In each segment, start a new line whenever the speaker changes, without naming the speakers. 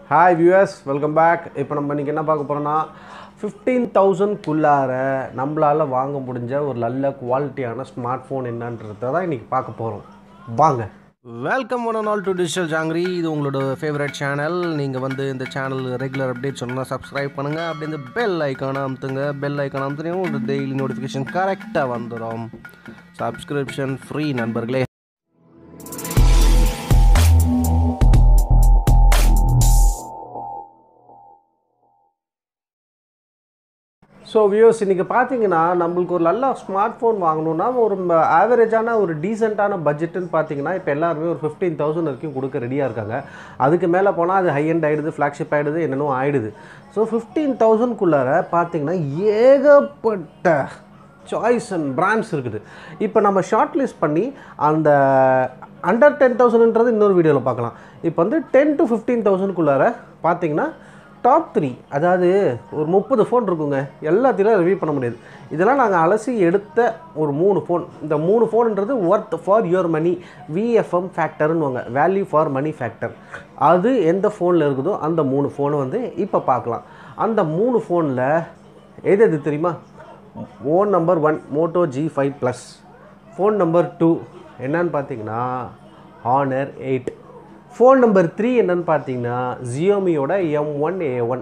hi viewers welcome back இப்போ நம்ம இன்றைக்கி என்ன பார்க்க போகிறோன்னா ஃபிஃப்டீன் தௌசண்ட்குள்ளார நம்மளால் வாங்க முடிஞ்ச ஒரு நல்ல குவாலிட்டியான ஸ்மார்ட் ஃபோன் என்னன்றதை தான் இன்றைக்கி பார்க்க போகிறோம் வாங்க welcome one and all to digital Jangiri இது உங்களோட ஃபேவரட் சேனல் நீங்கள் வந்து இந்த சேனல் ரெகுலர் அப்டேட் சொன்னால் சப்ஸ்கிரைப் பண்ணுங்கள் அப்படி இந்த பெல் ஐக்கானை அமுத்துங்க பெல் ஐக்கானை அமுத்துனீங்க உங்களுக்கு டெய்லி நோட்டிஃபிகேஷன் கரெக்டாக வந்துடும் சப்ஸ்கிரிப்ஷன் ஃப்ரீ நண்பர்களே ஸோ வியூஸ் இன்றைக்கி பார்த்தீங்கன்னா நம்மளுக்கு ஒரு நல்ல ஸ்மார்ட் ஃபோன் வாங்கணும்னா ஒரு ஆவரேஜான ஒரு டீசெண்டான பட்ஜெட்டுன்னு பார்த்தீங்கன்னா இப்போ எல்லாருமே ஒரு ஃபிஃப்டீன் தௌசண்ட் வரைக்கும் கொடுக்க ரெடியாக இருக்காங்க அதுக்கு மேலே போனால் அது ஹை எண்ட் ஆகிடுது ஃப்ளாக்ஷிப் ஆகிடுது என்னென்னோ ஆகிடுது ஸோ ஃபிஃப்டீன் தௌசண்ட்குள்ளார பார்த்தீங்கன்னா ஏகப்பட்ட சாய்ஸ் அண்ட் பிராண்ட்ஸ் இருக்குது இப்போ நம்ம ஷார்ட் லிஸ்ட் பண்ணி அந்த அண்டர் டென் தௌசண்ட்ன்றது இன்னொரு வீடியோவில் பார்க்கலாம் இப்போ வந்து டென் டு ஃபிஃப்டீன் தௌசண்ட்குள்ளார பார்த்தீங்கன்னா டாப் த்ரீ அதாவது ஒரு முப்பது ஃபோன் இருக்குங்க எல்லாத்தையும் ரிவ்யூ பண்ண முடியாது இதெல்லாம் நாங்கள் அலசி எடுத்த ஒரு மூணு ஃபோன் இந்த மூணு ஃபோன்ன்றது worth for your money VFM ஃபேக்டர்னுவாங்க வேல்யூ ஃபார் மணி ஃபேக்டர் அது எந்த ஃபோனில் இருக்குதோ அந்த மூணு ஃபோனை வந்து இப்போ பார்க்கலாம் அந்த மூணு ஃபோனில் எது எது தெரியுமா phone number one Moto G five plus phone number two என்னன்னு பார்த்தீங்கன்னா Honor eight phone number three என்னன்னு பார்த்தீங்கன்னா ஜியோமியோட M one A one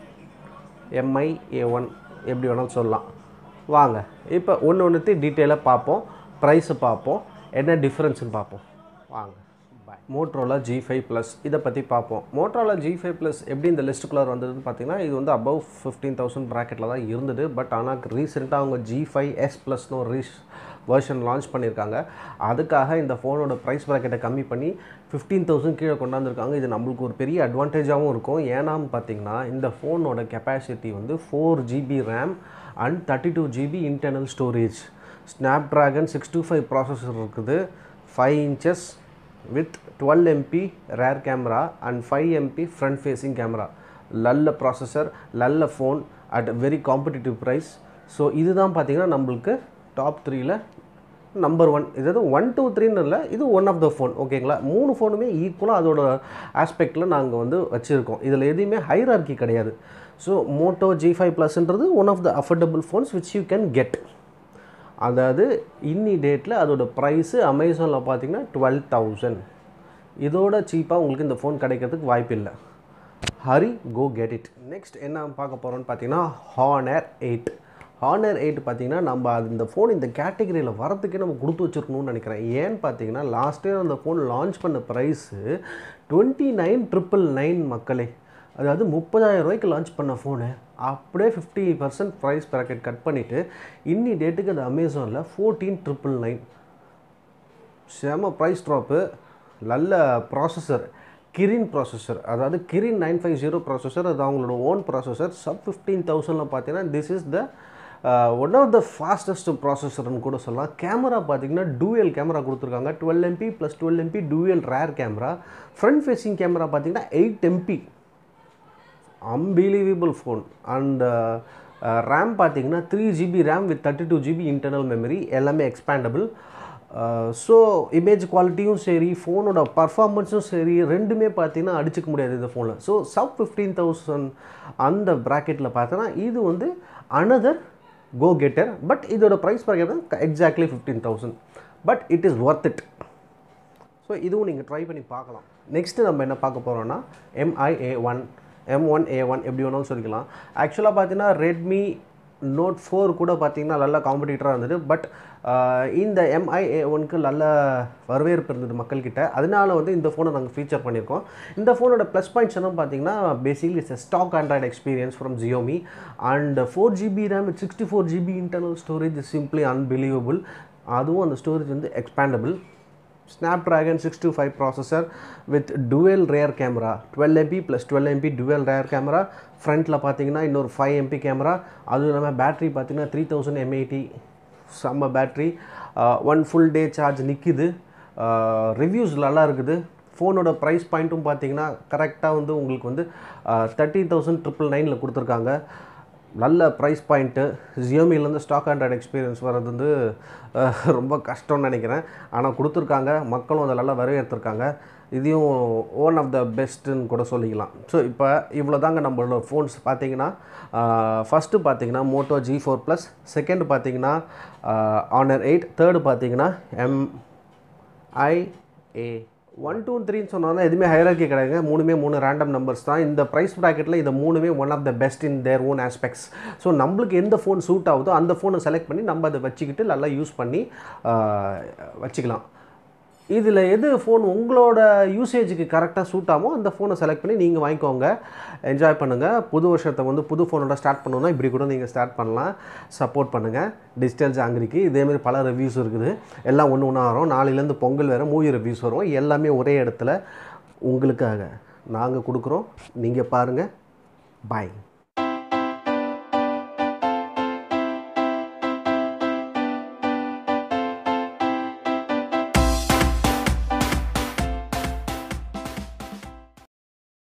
MI A one எப்படி வேணாலும் சொல்லலாம் வாங்க இப்போ ஒன்று ஒன்றுத்தி டீட்டெயிலாக பார்ப்போம் ப்ரைஸை பார்ப்போம் என்ன டிஃப்ரென்ஸ்னு பார்ப்போம் வாங்க bye Motorola G five plus இதை பற்றி பார்ப்போம் மோட்ரோலா ஜி ஃபைவ் ப்ளஸ் எப்படி இந்த லிஸ்ட்டுக்குள்ளே வந்ததுன்னு பார்த்தீங்கன்னா இது வந்து அபவ் ஃபிஃப்டீன் தௌசண்ட் ப்ராக்கெட்டில் தான் இருந்தது பட் ஆனால் ரீசெண்டாக அவங்க ஜி ஃபைவ் எஸ் ப்ளஸ்னு ஒரு ரீஸ் வெர்ஷன் லான்ச் பண்ணியிருக்காங்க அதுக்காக இந்த ஃபோனோட ப்ரைஸ் ப்ராக்கெட்டை கம்மி பண்ணி ஃபிஃப்டீன் தௌசண்ட் கீழே கொண்டாந்துருக்காங்க இது நம்மளுக்கு ஒரு பெரிய அட்வான்டேஜாகவும் இருக்கும் ஏன்னான்னு பார்த்தீங்கன்னா இந்த ஃபோனோட கெப்பாசிட்டி வந்து four GB RAM and thirty two GB internal storage Snapdragon six two five processor இருக்குது five inches with twelve MP rear camera and five MP front facing camera நல்ல ப்ராசஸர் நல்ல phone at very competitive price so இதுதான் பார்த்தீங்கன்னா நம்மளுக்கு top த்ரீயில் number one இது one two த்ரீன்னு இல்லை இது ஒன் ஆஃப் த ஃபோன் ஓகேங்களா மூணு ஃபோனுமே ஈக்குவலாக அதோட ஆஸ்பெக்டில் நாங்கள் வந்து வச்சுருக்கோம் இதில் எதுவுமே ஹைரார்கி கிடையாது ஸோ மோட்டோ ஜி ஃபைவ் ப்ளஸ்ன்றது one of the affordable phones which you can get அதாவது இன்னி டேட்டில் அதோட ப்ரைஸு அமேசானில் பார்த்தீங்கன்னா டுவெல் தௌசண்ட் இதோட சீப்பாக உங்களுக்கு இந்த ஃபோன் கிடைக்கிறதுக்கு வாய்ப்பு இல்லை hurry go get it next என்ன பார்க்க போகிறோம்னு பார்த்தீங்கன்னா ஹானர் எயிட் ஹானர் எயிட் பார்த்தீங்கன்னா நம்ம அது இந்த ஃபோன் இந்த கேட்டகரியில் வரத்துக்கே நம்ம கொடுத்து வச்சுருக்கணும்னு நினைக்கிறேன் ஏன்னு பார்த்தீங்கன்னா லாஸ்ட் இயர் அந்த ஃபோன் லான்ச் பண்ண price twenty nine triple nine மக்களே அதாவது முப்பதாயிரம் ரூபாய்க்கு லான்ச் பண்ண ஃபோனு அப்படியே fifty percent price bracket cut பண்ணிவிட்டு இன்னி டேட்டுக்கு அது அமேசானில் ஃபோர்டீன் ட்ரிபிள் நைன் செம ப்ரைஸ் ட்ராப்பு நல்ல ப்ராசஸர் கிரின் ப்ராசஸர் அதாவது Kirin nine five zero processor அது அவங்களோட ஓன் ப்ராசஸர் சப் ஃபிஃப்டீன் தௌசண்டில் பார்த்தீங்கன்னா this is the one of the fastest ப்ராசஸர்னு கூட சொல்லலாம் கேமரா பார்த்தீங்கன்னா டூயல் கேமரா கொடுத்துருக்காங்க twelve MP plus twelve MP dual rear camera front facing camera பார்த்தீங்கன்னா eight MP unbelievable phone and RAM பார்த்தீங்கன்னா three GB RAM with thirty two GB internal memory எல்லாமே expandable so image குவாலிட்டியும் சரி ஃபோனோட பர்ஃபார்மன்ஸும் சரி ரெண்டுமே பார்த்தீங்கன்னா அடிச்சுக்க முடியாது இந்த ஃபோனில் ஸோ சப் ஃபிஃப்டீன் தௌசண்ட் அந்த ப்ராக்கெட்டில் பார்த்தோன்னா இது வந்து அனதர் கோ கெட்டர் பட் இதோட price bracket exactly fifteen thousand but it is worth it so இதுவும் நீங்கள் ட்ரை பண்ணி பார்க்கலாம் நெக்ஸ்ட்டு நம்ம என்ன பார்க்க போகிறோன்னா MI A one M one A one எப்படி வேணாலும் சொல்லிக்கலாம் ஆக்சுவலாக பார்த்தீங்கன்னா ரெட்மி நோட் ஃபோர் கூட பார்த்தீங்கன்னா நல்ல காம்படிட்டராக இருந்தது பட் இந்த எம்ஐ ஏ ஒனுக்கு நல்ல வரவேற்பு இருந்தது மக்கள்கிட்ட அதனால வந்து இந்த ஃபோனை நாங்கள் ஃபீச்சர் பண்ணியிருக்கோம் இந்த ஃபோனோட ப்ளஸ் பாயிண்ட்ஸ் என்ன பார்த்தீங்கன்னா basically it's stock Android experience from Xiaomi and four GB RAM with sixty four GB internal storage is simply unbelievable அதுவும் அந்த ஸ்டோரேஜ் வந்து expandable Snapdragon six two five processor with twelve rear camera twelve MP plus twelve MP twelve rear camera ஃப்ரண்ட்டில் பார்த்தீங்கன்னா இன்னொரு five MP camera அதுவும் இல்லாமல் battery பார்த்தீங்கன்னா three thousand mAh செம்ம battery one full day charge நிற்கிது reviews நல்லா இருக்குது ஃபோனோட ப்ரைஸ் பாயிண்ட்டும் பார்த்தீங்கன்னா கரெக்டாக வந்து உங்களுக்கு வந்து தேர்ட்டீன் தௌசண்ட் ட்ரிபிள் நைனில் கொடுத்துருக்காங்க நல்ல ப்ரைஸ் பாயிண்ட்டு ஜியோமிலேருந்து ஸ்டாக் ஆண்ட்ராய்டு எக்ஸ்பீரியன்ஸ் வர்றது வந்து அஹ், ரொம்ப கஷ்டம்னு நினைக்கிறேன் ஆனால் கொடுத்துருக்காங்க மக்களும் அதை நல்லா வரவேற்றிருக்காங்க இதையும் ஒன் ஆஃப் த பெஸ்ட்டுன்னு கூட சொல்லிக்கலாம் ஸோ இப்போ இவ்வளோ தாங்க நம்மளோட ஃபோன்ஸ் பார்த்தீங்கன்னா ஃபஸ்ட்டு பார்த்தீங்கன்னா Moto G four plus second பார்த்தீங்கன்னா ஆனர் எயிட் தேர்டு பார்த்தீங்கன்னா எம் ஐஏ ஒன் டூ த்ரீன்னு சொன்னாலும் எதுவுமே ஹைரார்கி கிடையாதுங்க மூணுமே மூணு ரேண்டம் நம்பர்ஸ் தான் இந்த ப்ரைஸ் ப்ராக்கெட்டில் இது மூணுமே one of the best in their own aspects so நம்மளுக்கு எந்த ஃபோன் சூட் ஆகுதோ அந்த ஃபோனை செலக்ட் பண்ணி நம்ம அதை வச்சுக்கிட்டு நல்லா யூஸ் பண்ணி ஆஹ், வச்சுக்கலாம் இதில் எது ஃபோன் உங்களோட யூசேஜுக்கு கரெக்டாக சூட் ஆகுமோ அந்த ஃபோனை செலக்ட் பண்ணி நீங்கள் வாங்கிக்கோங்க என்ஜாய் பண்ணுங்கள் புது வருஷத்தை வந்து புது ஃபோனோட ஸ்டார்ட் பண்ணணும்னா இப்படி கூட நீங்கள் ஸ்டார்ட் பண்ணலாம் சப்போர்ட் பண்ணுங்கள் டிஜிட்டல் ஜாங்கிரிக்கு இதேமாரி பல ரிவ்யூஸ் இருக்குது எல்லாம் ஒன்று ஒன்றா வரும் நாளையிலேருந்து பொங்கல் வேறு மூவி ரிவ்யூஸ் வரும் எல்லாமே ஒரே இடத்துல உங்களுக்காக நாங்கள் கொடுக்குறோம் நீங்கள் பாருங்கள் பாய்